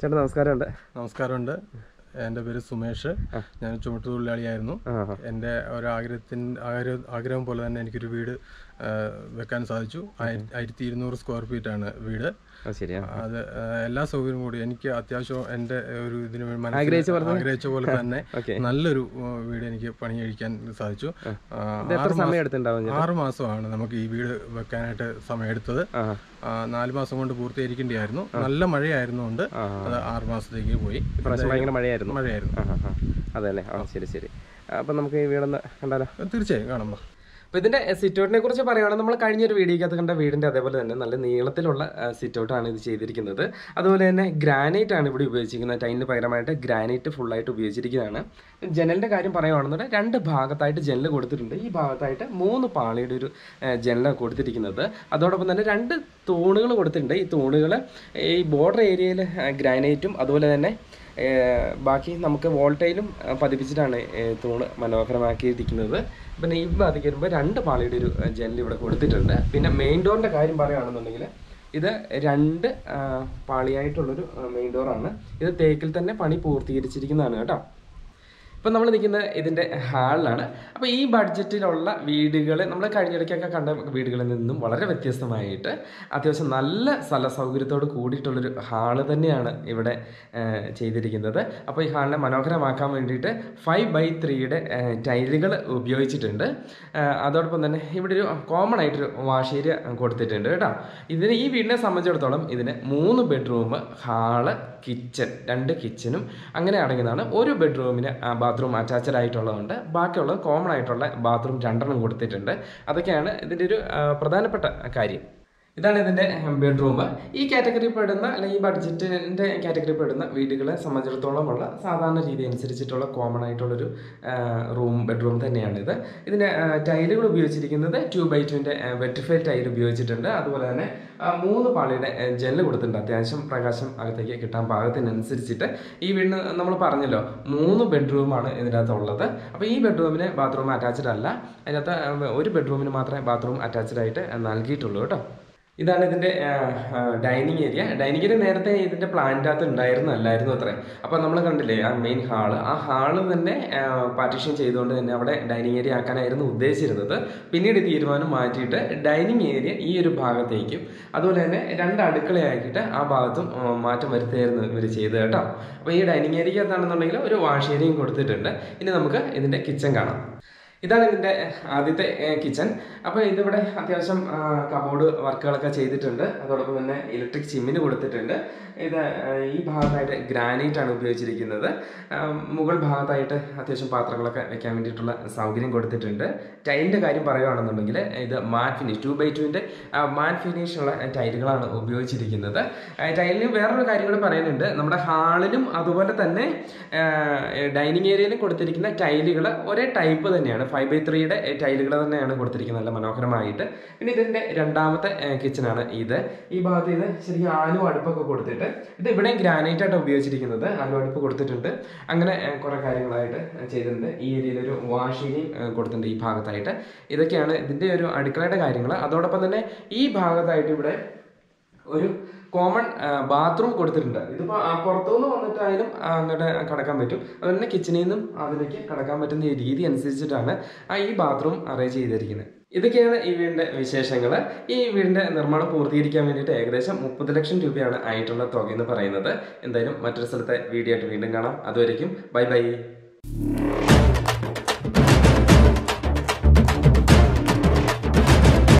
ചേട്ടാ നമസ്കാരമുണ്ട് നമസ്കാരമുണ്ട് എൻ്റെ പേര് സുമേഷ് ഞാൻ ചുമട്ടുതൊഴിലാളിയായിരുന്നു ആ ആ. എൻ്റെ ഒരു ആഗ്രഹത്തിൻ ആഗ്ര- ആഗ്രഹം പോലെ തന്നെ എനിക്കൊരു വീട് ആ, വെക്കാൻ സാധിച്ചു ആയിര- ആയിരത്തി ഇരുന്നൂറ് സ്ക്വയർ ഫീറ്റ് ആണ് വീട് ആ ശരിയാ അത് ആ, എല്ലാ സൗകര്യവും കൂടി എനിക്ക് അത്യാവശ്യം എൻ്റെ ഒരു ഇതിന് വേണ്ടി മനസ്സിൽ ആഗ്രഹിച്ച പോലെ തന്നെ? ആഗ്രഹിച്ച പോലെ തന്നെ ഓക്കെ നല്ലൊരു ആ, വീട് എനിക്ക് പണി കഴിക്കാൻ സാധിച്ചു ആ, ഇത് എത്ര ആറ് സമയം എടുത്തിട്ടുണ്ടാവും ചേട്ടാ ആറ് മാസമാണ് നമുക്ക് ഈ വീട് വെക്കാനായിട്ട് സമയമെടുത്തത് ആ ആ, നാല് മാസം കൊണ്ട് പൂർത്തീകരിക്കേണ്ടിയായിരുന്നു നല്ല മഴയായിരുന്നുകൊണ്ട് ആ അത് ആറ് മാസത്തേക്ക് പോയി ഇപ്രാവശ്യം ഭയങ്കര മഴയായിരുന്നു മഴയായിരുന്നു ആ ആ ആ അതെ അല്ലേ ആ ശരി ശരി അപ്പം നമുക്ക് ഈ വീടൊന്ന് കണ്ടാലോ തീർച്ചയായും കാണുമ്പോൾ അപ്പോൾ ഇതിൻ്റെ സിറ്റൗട്ടിനെ കുറിച്ച് പറയുകയാണെങ്കിൽ നമ്മൾ കഴിഞ്ഞൊരു വീഡിയോക്കകത്ത് കണ്ട വീടിൻ്റെ അതേപോലെ തന്നെ നല്ല നീളത്തിലുള്ള സിറ്റൗട്ടാണ് ഇത് ചെയ്തിരിക്കുന്നത് അതുപോലെ തന്നെ ഗ്രാനൈറ്റ് ആണ് ഇവിടെ ഉപയോഗിച്ചിരിക്കുന്നത് ടൈലിന് പകരമായിട്ട് ഗ്രാനൈറ്റ് ഫുള്ളായിട്ട് ഉപയോഗിച്ചിരിക്കുന്നതാണ് ജനലിൻ്റെ കാര്യം പറയുകയാണെന്നുണ്ടെങ്കിൽ രണ്ട് ഭാഗത്തായിട്ട് ജനൽ കൊടുത്തിട്ടുണ്ട് ഈ ഭാഗത്തായിട്ട് മൂന്ന് പാളിയുടെ ഒരു ജനലാണ് കൊടുത്തിരിക്കുന്നത് അതോടൊപ്പം തന്നെ രണ്ട് തൂണുകൾ കൊടുത്തിട്ടുണ്ട് ഈ തൂണുകൾ ഈ ബോർഡർ ഏരിയയിൽ ഗ്രാനൈറ്റും അതുപോലെ തന്നെ ഏഹ് ബാക്കി നമുക്ക് വോൾട്ടൈലും പതിപ്പിച്ചിട്ടാണ് ഏഹ് തൂണ് മനോഹരമാക്കിയിരിക്കുന്നത് പിന്നെ ഈ ഭാഗത്തേക്ക് വരുമ്പോൾ രണ്ട് പാളിയുടെ ഒരു ജനൽ ഇവിടെ കൊടുത്തിട്ടുണ്ട് പിന്നെ മെയിൻ ഡോറിൻ്റെ കാര്യം പറയുകയാണെന്നുണ്ടെങ്കിൽ ഇത് രണ്ട് ആ, പാളിയായിട്ടുള്ളൊരു മെയിൻ ഡോറാണ് ഇത് തേക്കിൽ തന്നെ പണി പൂർത്തീകരിച്ചിരിക്കുന്നതാണ് കേട്ടോ ഇപ്പം നമ്മൾ നിൽക്കുന്നത് ഇതിൻ്റെ ഹാളിലാണ് അപ്പോൾ ഈ ബഡ്ജറ്റിലുള്ള വീടുകൾ നമ്മൾ കഴിഞ്ഞിടയ്ക്കൊക്കെ കണ്ട വീടുകളിൽ നിന്നും വളരെ വ്യത്യസ്തമായിട്ട് അത്യാവശ്യം നല്ല സ്ഥല സൗകര്യത്തോട് കൂടിയിട്ടുള്ളൊരു ഹാള് തന്നെയാണ് ഇവിടെ ആ, ചെയ്തിരിക്കുന്നത് അപ്പോൾ ഈ ഹാളിനെ മനോഹരമാക്കാൻ വേണ്ടിയിട്ട് ഫൈവ് ബൈ ത്രീയുടെ ടൈലുകൾ ഉപയോഗിച്ചിട്ടുണ്ട് ആ, അതോടൊപ്പം തന്നെ ഇവിടെ ഒരു കോമൺ ആയിട്ടൊരു വാഷ് ഏരിയ കൊടുത്തിട്ടുണ്ട് കേട്ടോ ഇതിന് ഈ വീടിനെ സംബന്ധിച്ചിടത്തോളം ഇതിന് മൂന്ന് ബെഡ്റൂം ഹാള് കിച്ചൺ രണ്ട് കിച്ചനും അങ്ങനെ അടങ്ങിയതാണ് ഒരു ബെഡ്റൂമിന് ബാത്റൂം അറ്റാച്ച്ഡ് ആയിട്ടുള്ളതുണ്ട് ബാക്കിയുള്ളത് കോമൺ ആയിട്ടുള്ള ബാത്റൂം രണ്ടെണ്ണം കൊടുത്തിട്ടുണ്ട് അതൊക്കെയാണ് ഇതിൻ്റെ ഒരു ആ, പ്രധാനപ്പെട്ട കാര്യം ഇതാണ് ഇതിൻ്റെ ബെഡ്റൂം ഈ കാറ്റഗറി പെടുന്ന അല്ലെങ്കിൽ ഈ ബഡ്ജറ്റിൻ്റെ കാറ്റഗറി പെടുന്ന വീടുകളെ സംബന്ധിച്ചിടത്തോളമുള്ള സാധാരണ രീതി അനുസരിച്ചിട്ടുള്ള കോമൺ ആയിട്ടുള്ളൊരു റൂം ബെഡ്റൂം തന്നെയാണിത് ഇതിന് ടൈലുകൾ ഉപയോഗിച്ചിരിക്കുന്നത് ടു ബൈ ടുവിൻ്റെ വെറ്റിഫൈ ടൈൽ ഉപയോഗിച്ചിട്ടുണ്ട് അതുപോലെ തന്നെ ആ, മൂന്ന് പാളിയുടെ ജെല്ല് കൊടുത്തിട്ടുണ്ട് അത്യാവശ്യം പ്രകാശം അകത്തേക്ക് കിട്ടാൻ പാകത്തിനനുസരിച്ചിട്ട് ഈ വീടിന് നമ്മൾ പറഞ്ഞല്ലോ മൂന്ന് ബെഡ്റൂമാണ് ഇതിനകത്തുള്ളത് അപ്പോൾ ഈ ബെഡ്റൂമിന് ബാത്റൂം അറ്റാച്ച്ഡ് അല്ല അതിനകത്ത് ആ, ഒരു ബെഡ്റൂമിന് മാത്രമേ ബാത്റൂം അറ്റാച്ച്ഡ് ആയിട്ട് നൽകിയിട്ടുള്ളൂ കേട്ടോ ഇതാണ് ഇതിന്റെ ഡൈനിങ് ഏരിയ ഡൈനിങ് ഏരിയ നേരത്തെ ഇതിന്റെ പ്ലാനിൻ്റെ അകത്ത് ഉണ്ടായിരുന്നല്ലായിരുന്നു അത്രേ അപ്പോൾ നമ്മൾ കണ്ടില്ലേ ആ മെയിൻ ഹാള് ആ ഹാള് തന്നെ പാർട്ടീഷൻ ചെയ്തുകൊണ്ട് തന്നെ അവിടെ ഡൈനിങ് ഏരിയ ആക്കാനായിരുന്നു ഉദ്ദേശിച്ചിരുന്നത് പിന്നീട് ഈ തീരുമാനം മാറ്റിയിട്ട് ഡൈനിങ് ഏരിയ ഈ ഒരു ഭാഗത്തേക്കും അതുപോലെ തന്നെ രണ്ട് അടുക്കളയാക്കിയിട്ട് ആ ഭാഗത്തും ആ, മാറ്റം വരുത്തിയായിരുന്നു ഇവർ ചെയ്തത് കേട്ടോ അപ്പോൾ ഈ ഡൈനിങ് ഏരിയ എന്താണെന്നുണ്ടെങ്കിൽ ഒരു വാഷ് ഏരിയയും കൊടുത്തിട്ടുണ്ട് ഇനി നമുക്ക് ഇതിന്റെ കിച്ചൺ കാണാം ഇതാണ് ഇതിൻ്റെ ആദ്യത്തെ കിച്ചൺ അപ്പോൾ ഇതിവിടെ അത്യാവശ്യം കബോർഡ് വർക്കുകളൊക്കെ ചെയ്തിട്ടുണ്ട് അതോടൊപ്പം തന്നെ ഇലക്ട്രിക് ചിമ്മിന് കൊടുത്തിട്ടുണ്ട് ഇത് ആ, ഈ ഭാഗത്തായിട്ട് ഗ്രാനൈറ്റ് ആണ് ഉപയോഗിച്ചിരിക്കുന്നത് ആ, മുകൾ ഭാഗത്തായിട്ട് അത്യാവശ്യം പാത്രങ്ങളൊക്കെ വെക്കാൻ വേണ്ടിയിട്ടുള്ള സൗകര്യം കൊടുത്തിട്ടുണ്ട് ടൈലിൻ്റെ കാര്യം പറയുകയാണെന്നുണ്ടെങ്കിൽ ഇത് മാറ്റ് ഫിനിഷ് ടു ബൈ ടുവിൻ്റെ മാറ്റ് ഫിനിഷ് ഉള്ള ടൈലുകളാണ് ഉപയോഗിച്ചിരിക്കുന്നത് ആ, ടൈലിന് വേറൊരു കാര്യം കൂടെ പറയുന്നുണ്ട് നമ്മുടെ ഹാളിലും അതുപോലെ തന്നെ ഡൈനിങ് ഏരിയയിലും കൊടുത്തിരിക്കുന്ന ടൈലുകൾ ഒരേ ടൈപ്പ് തന്നെയാണ് ഫൈവ് ബൈ ത്രീയുടെ ടൈലുകൾ തന്നെയാണ് കൊടുത്തിരിക്കുന്നത് നല്ല മനോഹരമായിട്ട് പിന്നെ ഇതിന്റെ രണ്ടാമത്തെ കിച്ചണാണ് ഇത് ഈ ഭാഗത്ത് ഇത് ശരിക്കും ആലു അടുപ്പൊക്കെ കൊടുത്തിട്ട് ഇത് ഇവിടെ ഗ്രാനൈറ്റ് ആയിട്ട് ഉപയോഗിച്ചിരിക്കുന്നത് ആലു അടുപ്പ് കൊടുത്തിട്ടുണ്ട് അങ്ങനെ ഏഹ്, കുറെ കാര്യങ്ങളായിട്ട് ചെയ്തിട്ടുണ്ട് ഈ ഏരിയയിൽ ഒരു വാഷ് ഏരിയയും ഏഹ്, കൊടുത്തിട്ടുണ്ട് ഈ ഭാഗത്തായിട്ട് ഇതൊക്കെയാണ് ഇതിന്റെ ഒരു അടുക്കളയുടെ കാര്യങ്ങൾ അതോടൊപ്പം തന്നെ ഈ ഭാഗത്തായിട്ട് ഇവിടെ ഒരു കോമൺ ബാത്റൂം കൊടുത്തിട്ടുണ്ട് ഇതിപ്പോൾ പുറത്തുനിന്ന് വന്നിട്ടായാലും ആ, അങ്ങോട്ട് കടക്കാൻ പറ്റും അതുപോലെ തന്നെ കിച്ചണിൽ നിന്നും അതിലേക്ക് കടക്കാൻ പറ്റുന്ന ഈ രീതി അനുസരിച്ചിട്ടാണ് ആ ഈ ബാത്റൂം അറേഞ്ച് ചെയ്തിരിക്കുന്നത് ഇതൊക്കെയാണ് ഈ വീടിന്റെ വിശേഷങ്ങൾ ഈ വീടിന്റെ നിർമ്മാണം പൂർത്തീകരിക്കാൻ വേണ്ടിയിട്ട് ഏകദേശം മുപ്പത് ലക്ഷം രൂപയാണ് ആയിട്ടുള്ള തുക എന്ന് പറയുന്നത് എന്തായാലും മറ്റൊരു സ്ഥലത്തെ വീഡിയോ ആയിട്ട് വീണ്ടും കാണാം അതുവരേക്കും ബൈ ബൈ